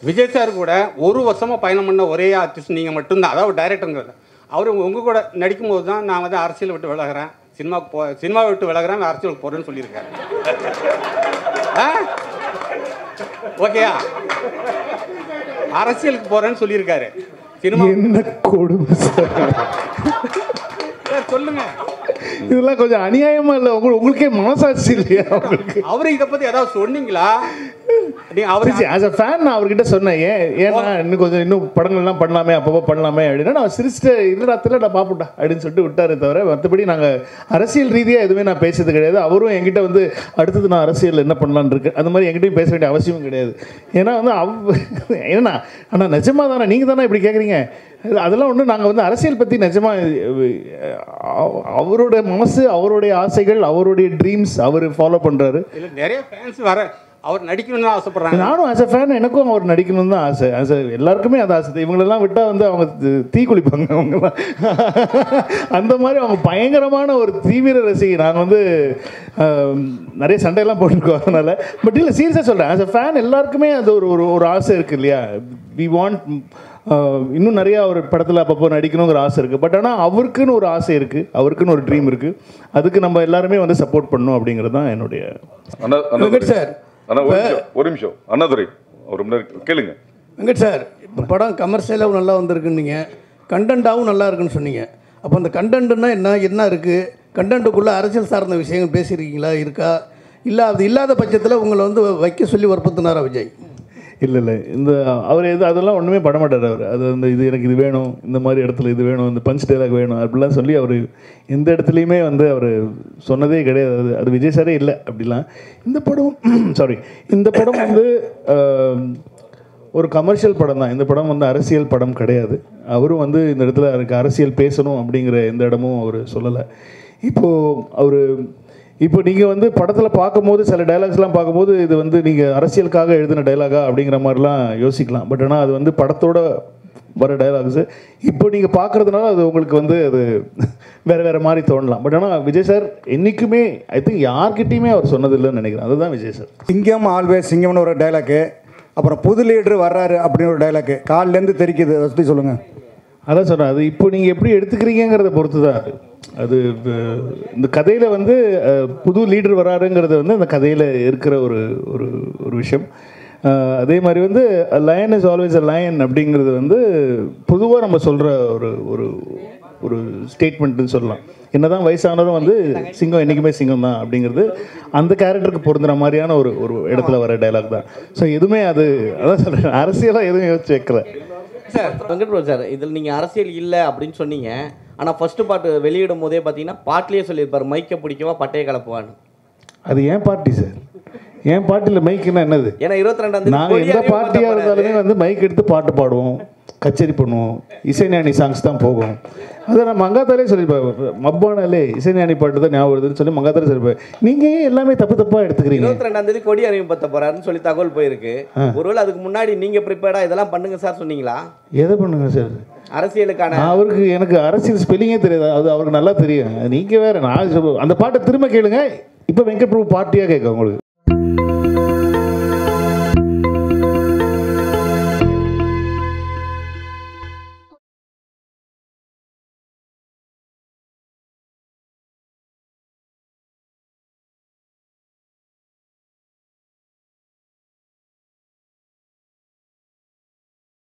Vijay sir கூட ஒரு வருஷமாக பயணம் பண்ண ஒரே ஆர்டிஸ்ட் நீங்கள் மட்டும்தான் அதாவது டைரக்டருங்கிறது அவர் உங்கள் கூட நடிக்கும் போது தான் நான் வந்து அரசியல் விட்டு விலகிறேன் சினிமாவுக்கு போ சினிமாவை விட்டு விலகிறேன் அரசியலுக்கு போகிறேன்னு சொல்லியிருக்காரு ஆ ஓகேயா அரசியலுக்கு போகிறேன்னு சொல்லியிருக்காரு சினிமா என்ன கொடுமை சார் சார் சொல்லுங்க இதெல்லாம் கொஞ்சம் அநியாயமா இல்லை உங்களுக்கு உங்களுக்கே மனசாட்சி இல்லையா உங்களுக்கு அவரு இதை பற்றி ஏதாவது சொன்னீங்களா நீ அவர் ஆஸ் அ ஃபேன் நான் அவர்கிட்ட சொன்னேன் ஏன் ஏன்னா இன்னும் கொஞ்சம் இன்னும் படங்கள்லாம் பண்ணலாமே அப்பப்போ பண்ணலாமே அப்படின்னா நான் சிரிச்சுட்டு இல்லடா தெரியல பாப்புட்டா அப்படின்னு சொல்லிட்டு விட்டாரே தவிர மற்றபடி நாங்கள் அரசியல் ரீதியாக எதுவுமே நான் பேசுறது கிடையாது அவரும் என்கிட்ட வந்து அடுத்தது நான் அரசியல் என்ன பண்ணலான்னு இருக்கு அந்த மாதிரி என்கிட்டயும் பேச வேண்டிய அவசியமும் கிடையாது ஏன்னா வந்து அவ் ஏன்னா ஆனால் நிஜமாக தானே நீங்கள் தானே இப்படி கேட்குறீங்க அதெல்லாம் ஒன்று நாங்கள் வந்து அரசியல் பற்றி நிஜமாக அவரோட மனசு அவருடைய ஆசைகள் அவருடைய ட்ரீம்ஸ் அவர் ஃபாலோ பண்ணுறாரு இல்லை நிறைய ஃபேன்ஸ் வர அவர் நடிக்கணும்னு தான் ஆசைப்படுறாங்க நானும் ஆஸ் அ ஃபேன் எனக்கும் அவர் நடிக்கணும்னு தான் ஆசை ஆஸ் எல்லாருக்குமே அது ஆசை இவங்களெல்லாம் விட்டால் வந்து அவங்க தி- தீ குளிப்பாங்க அவங்கெல்லாம் அந்த மாதிரி அவங்க பயங்கரமான ஒரு தீவிர ரசிகை நாங்கள் வந்து ஆம், நிறைய சண்டையெல்லாம் போட்டிருக்கோம் அதனால் பட் இல்லை சீரியஸாக சொல்கிறேன் ஆஸ் அ ஃபேன் எல்லாருக்குமே அது ஒரு ஒரு ஒரு ஆசை இருக்குது இல்லையா வி வாண்ட் இன்னும் நிறைய ஒரு படத்தில் அப்பப்போ நடிக்கணுங்கிற ஆசை இருக்குது பட் ஆனால் அவருக்குன்னு ஒரு ஆசை இருக்குது அவருக்குன்னு ஒரு ட்ரீம் இருக்குது அதுக்கு நம்ம எல்லாருமே வந்து சப்போர்ட் பண்ணணும் அப்படிங்கிறது தான் என்னுடைய அண்ணா அண்ணாதுரை. வெங்கட் சார் அண்ணா ஒரு நிமிஷம் ஒரு நிமிஷம் அண்ணாதுரை ஒரு மணி நேரம் கேளுங்க வெங்கட் சார் இப்போ படம் கமர்ஷியலாகவும் நல்லா வந்திருக்குன்னீங்க கண்டென்ட்டாகவும் நல்லா இருக்குன்னு சொன்னீங்க அப்போ அந்த கண்டென்ட்னா என்ன என்ன இருக்குது கண்டென்ட்டுக்குள்ளே அரசியல் சார்ந்த விஷயங்கள் பேசியிருக்கீங்களா இருக்கா இல்லை அது இல்லாத பட்சத்தில் உங்களை வந்து வைக்க சொல்லி வற்புறுத்தினாரா விஜய் இல்லை இல்லை இந்த அவர் எது அதெல்லாம் ஒன்றுமே பண்ண மாட்டார் அவர் அது வந்து இது எனக்கு இது வேணும் இந்த மாதிரி இடத்துல இது வேணும் இந்த பஞ்ச் டைலாக் வேணும் அப்படிலாம் சொல்லி அவர் எந்த இடத்துலையுமே வந்து அவர் சொன்னதே கிடையாது அது அது விஜய் சாரே இல்லை அப்படிலாம் இந்த படம் சாரி இந்த படம் வந்து ஆம், ஒரு கமர்ஷியல் படம் தான் இந்த படம் வந்து அரசியல் படம் கிடையாது அவரும் வந்து இந்த இடத்துல எனக்கு அரசியல் பேசணும் அப்படிங்கிற எந்த இடமும் அவர் சொல்லலை இப்போது அவர் இப்போ நீங்கள் வந்து படத்தில் பார்க்கும்போது சில டைலாக்ஸ்லாம் பார்க்கும்போது இது வந்து நீங்கள் அரசியலுக்காக எழுதின டைலாகா அப்படிங்கிற மாதிரிலாம் யோசிக்கலாம் பட் ஆனால் அது வந்து படத்தோட வர டைலாக்ஸு இப்போ நீங்கள் பார்க்குறதுனால அது உங்களுக்கு வந்து அது வேறு வேறு மாதிரி தோணலாம் பட் ஆனால் விஜய் சார் என்றைக்குமே ஐ திங்க் யார்கிட்டயுமே அவர் சொன்னதில்லைன்னு நினைக்கிறேன் அதுதான் விஜய் சார் சிங்கம் ஆல்வேஸ் சிங்கம்னு ஒரு டைலாக்கு அப்புறம் புது லீடர் வர்றாரு அப்படின்னு ஒரு டைலாக்கு காலிலேருந்து தெரிக்குது அதை பற்றி சொல்லுங்கள் அதான் சொல்கிறேன் அது இப்போ நீங்கள் எப்படி எடுத்துக்கிறீங்கிறத பொறுத்து தான் அது அது அஹ், இந்த கதையில் வந்து அஹ், புது லீடர் வராருங்கிறது வந்து அந்த கதையில் இருக்கிற ஒரு ஒரு ஒரு விஷயம் அஹ், அதே மாதிரி வந்து lion is always a lion அப்படிங்கிறது வந்து பொதுவாக நம்ம சொல்கிற ஒரு ஒரு ஒரு ஸ்டேட்மெண்ட்னு சொல்லலாம் என்னதான் வயசானதும் வந்து சிங்கம் என்றைக்குமே சிங்கம் தான் அப்படிங்கிறது அந்த கேரக்டருக்கு பொருந்துற மாதிரியான ஒரு ஒரு இடத்துல வர டைலாக் தான் ஸோ எதுவுமே அது அதான் சொல்கிறேன் அரசியலாக எதுவும் யோசிச்சு வைக்கல சார் வெங்கட் ப்ரோ சார் இதில் நீங்கள் அரசியல் இல்லை அப்படின்னு சொன்னீங்க ஆனால் ஃபர்ஸ்ட் பாட்டு வெளியிடும் போதே பார்த்தீங்கன்னா பாட்டிலேயே சொல்லியிருப்பார் மைக்கை பிடிக்கவா பட்டையை கலப்புவான்னு அது ஏன் பார்ட்டி சார் ஏன் பார்ட்டியில் மைக்குன்னா என்னது ஏன்னா இருபத்தி ரெண்டாம் நாங்கள் எந்த பார்ட்டியாக இருந்தாலுமே வந்து மைக் எடுத்து பாட்டு பாடுவோம் கச்சேரி பண்ணுவோம் இசைஞானி சாங்ஸ் தான் போகும் அதை நான் மங்காத்தாலே சொல்லியிருப்பேன் மப்பானாலே இசைஞானி பாட்டு தான் ஞாபகம் வருதுன்னு சொல்லி மங்காத்தாலே சொல்லியிருப்பேன் நீங்கள் ஏன் எல்லாமே தப்பு தப்பாக எடுத்துக்கிறீங்க இருபத்தி ரெண்டாம் தேதி கொடி அறிமுகப்படுத்த போறாருன்னு சொல்லி தகவல் போயிருக்கு ஒருவேளை அதுக்கு முன்னாடி நீங்க ப்ரிப்பேர்டா இதெல்லாம் பண்ணுங்க சார் சொன்னீங்களா எதை பண்ணுங்க சார் அரசியலுக்கான நான் அவருக்கு எனக்கு அரசியல் ஸ்பெல்லிங்கே தெரியாது அது அவருக்கு நல்லா தெரியும் நீங்கள் வேற நான் சொல்ல- அந்த பாட்டை திரும்ப கேளுங்க இப்போ வெங்கட் பிரபு பார்ட்டியாக கேட்க உங்களுக்கு